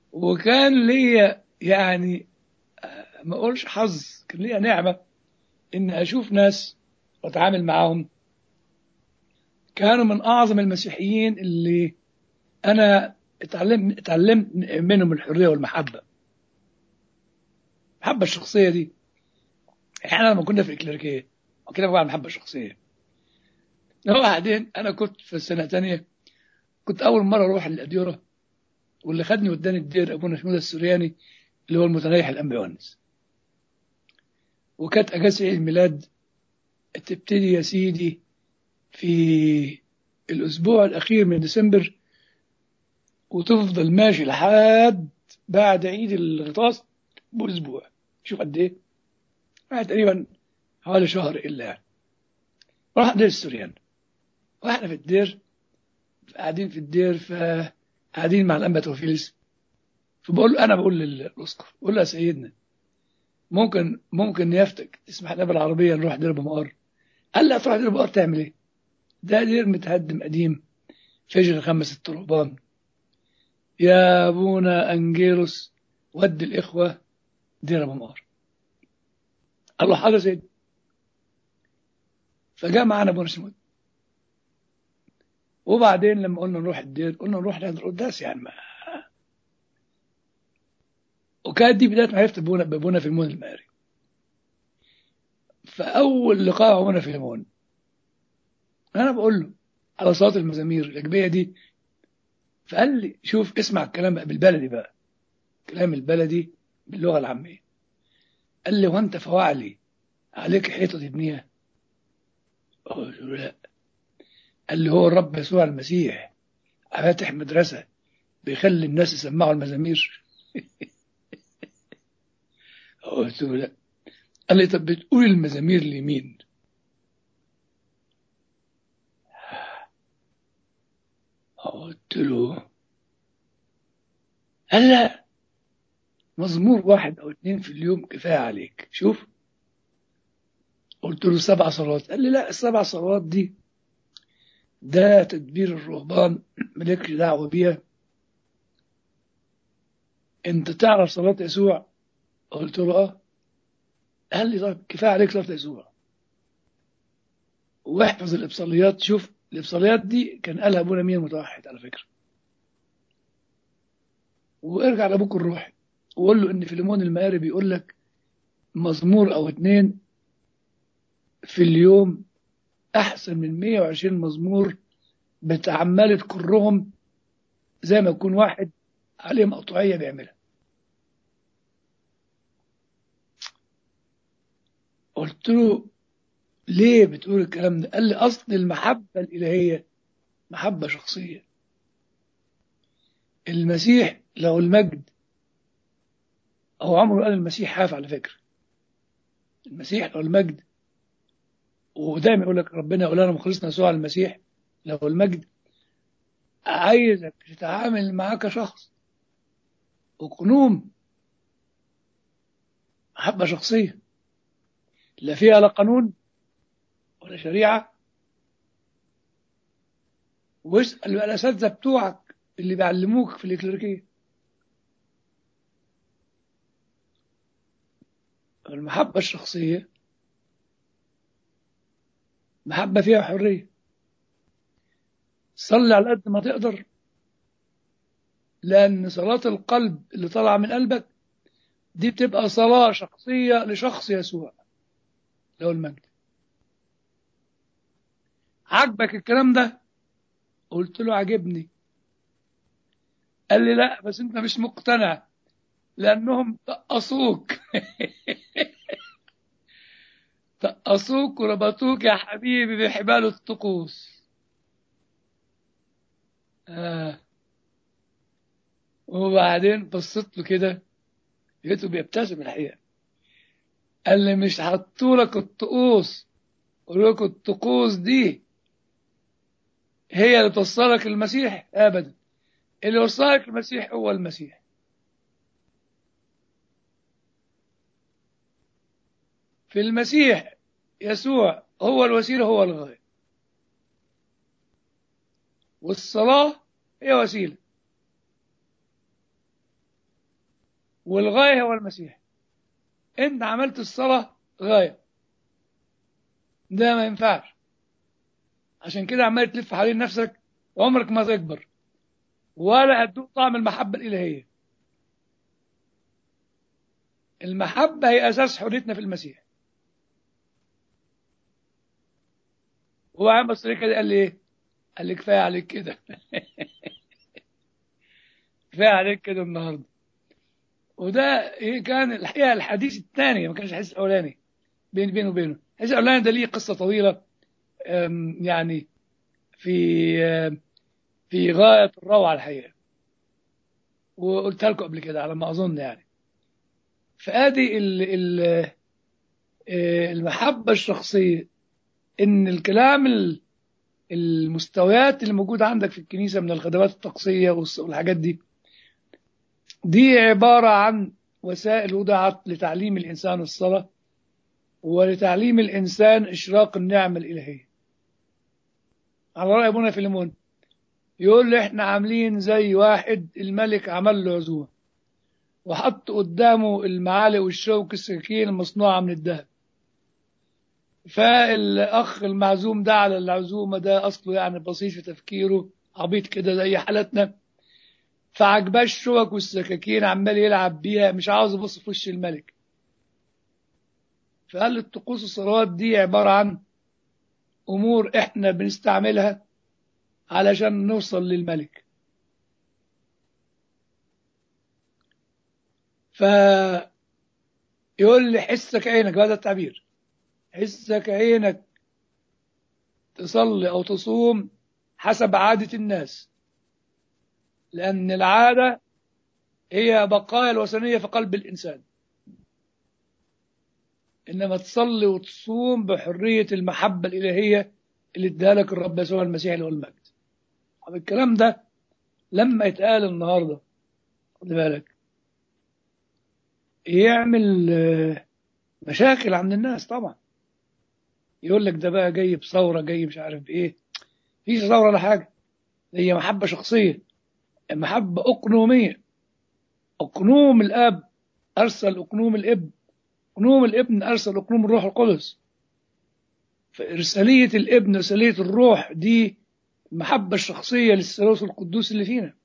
وكان ليا يعني آه، ما اقولش حظ كان ليا نعمه ان اشوف ناس واتعامل معاهم كانوا من اعظم المسيحيين اللي انا اتعلمت اتعلمت منهم الحريه والمحبه المحبه الشخصيه دي احنا لما كنا في الكليريكيه وكده بقى المحبه الشخصيه وبعدين انا كنت في السنه الثانيه كنت اول مره اروح الاديره واللي خدني وداني الدير ابونا شموده السورياني اللي هو المتنيح الانبيونس وكانت اجازه عيد الميلاد تبتدي يا سيدي في الاسبوع الاخير من ديسمبر وتفضل ماشي لحد بعد عيد الغطاس باسبوع شوف قد ايه بعد تقريبا حوالي شهر الا يعني راح دير السوريان واحنا في الدير قاعدين في الدير فقاعدين مع الانبا توفيلس فبقول انا بقول للاسقف بقول له يا سيدنا ممكن ممكن يفتك تسمح لنا بالعربيه نروح دير بمقار قال لا تروح دير بمقار تعمل ايه؟ ده دير متهدم قديم فجر خمس التربان يا ابونا انجيروس ود الاخوه دير ابو مقار قال له حاضر سيدي فجاء معانا ابونا شمود وبعدين لما قلنا نروح الدير قلنا نروح نحضر قداس يعني ما وكانت دي بدايه معرفه ابونا بابونا في المون الماري فاول لقاء ابونا في المون انا بقول له على صلاه المزامير الاجبيه دي فقال لي شوف اسمع الكلام بقى بالبلدي بقى كلام البلدي باللغه العاميه قال لي وانت فواعلي عليك حيطه تبنيها قلت له لا قال لي هو الرب يسوع المسيح فاتح مدرسه بيخلي الناس يسمعوا المزامير قلت له لا قال لي طب بتقول المزامير لمين قلت له قال لا مزمور واحد او اتنين في اليوم كفايه عليك شوف قلت له سبع صلوات قال لي لا السبع صلوات دي ده تدبير الرهبان مالكش دعوه بيها انت تعرف صلاه يسوع قلت له اه قال لي طيب كفايه عليك صلاه يسوع واحفظ الابصاليات شوف الابصاليات دي كان قالها ابونا مين متوحد على فكره وارجع لابوك الروحي وقول له ان فيليمون المقاري بيقول لك مزمور او اتنين في اليوم احسن من 120 مزمور بتعملت كرهم زي ما يكون واحد عليه مقطوعيه بيعملها قلت له ليه بتقول الكلام ده قال لي اصل المحبه الالهيه محبه شخصيه المسيح له المجد هو عمره قال المسيح حاف على فكره المسيح له المجد ودايما يقول لك ربنا يقول لنا مخلصنا يسوع المسيح له المجد عايزك تتعامل معاه كشخص وقنوم محبة شخصية لا فيها لا قانون ولا شريعة واسأل الأساتذة بتوعك اللي بيعلموك في الإكليريكية المحبة الشخصية محبة فيها حرية صلي على قد ما تقدر لأن صلاة القلب اللي طالعة من قلبك دي بتبقى صلاة شخصية لشخص يسوع له المجد عجبك الكلام ده قلت له عجبني قال لي لا بس انت مش مقتنع لانهم طقصوك طقصوك وربطوك يا حبيبي بحبال الطقوس آه. وبعدين بصيت له كده لقيته بيبتسم الحقيقه قال لي مش حطولك الطقوس قالوا لك الطقوس دي هي اللي توصلك المسيح ابدا اللي وصلك المسيح هو المسيح في المسيح يسوع هو الوسيله هو الغايه والصلاه هي وسيله والغاية هو المسيح انت عملت الصلاة غاية ده ما ينفعش عشان كده عمال تلف حوالين نفسك وعمرك ما تكبر ولا هتدوق طعم المحبة الإلهية المحبة هي أساس حريتنا في المسيح هو عم بص كده قال لي ايه؟ قال لي كفاية عليك كده كفاية عليك كده النهارده وده إيه كان الحقيقة الحديث الثاني ما كانش الحديث الأولاني بين بينه وبينه الحديث الأولاني ده ليه قصة طويلة أم، يعني في أم، في غاية الروعة الحقيقة وقلتها لكم قبل كده على ما أظن يعني فادي ال ال آه، المحبة الشخصية إن الكلام ال- المستويات اللي موجودة عندك في الكنيسة من الخدمات الطقسية والس- والحاجات دي دي عبارة عن وسائل وضعت لتعليم الإنسان الصلاة ولتعليم الإنسان إشراق النعمة الإلهية على رأي أبونا فيلمون يقول لي إحنا عاملين زي واحد الملك عمل له عزومة وحط قدامه المعالق والشوك السكين المصنوعة من الذهب فالأخ المعزوم ده على العزومة ده أصله يعني بسيط في تفكيره عبيط كده زي حالتنا فعجباه الشوك والسكاكين عمال يلعب بيها مش عاوز يبص في وش الملك فقال الطقوس الصلوات دي عبارة عن أمور إحنا بنستعملها علشان نوصل للملك فيقول لي حسك عينك هذا التعبير حسك عينك تصلي أو تصوم حسب عادة الناس لأن العادة هي بقايا الوثنية في قلب الإنسان إنما تصلي وتصوم بحرية المحبة الإلهية اللي اداها لك الرب يسوع المسيح له المجد طب الكلام ده لما يتقال النهارده خد بالك يعمل آه، مشاكل عند الناس طبعا يقول لك ده بقى جاي بثوره جاي مش عارف ايه مفيش ثوره ولا حاجه هي محبه شخصيه محبه اقنوميه اقنوم الاب ارسل اقنوم الابن اقنوم الابن ارسل اقنوم الروح القدس فارساليه الابن ارساليه الروح دي المحبه الشخصيه للثالوث القدوس اللي فينا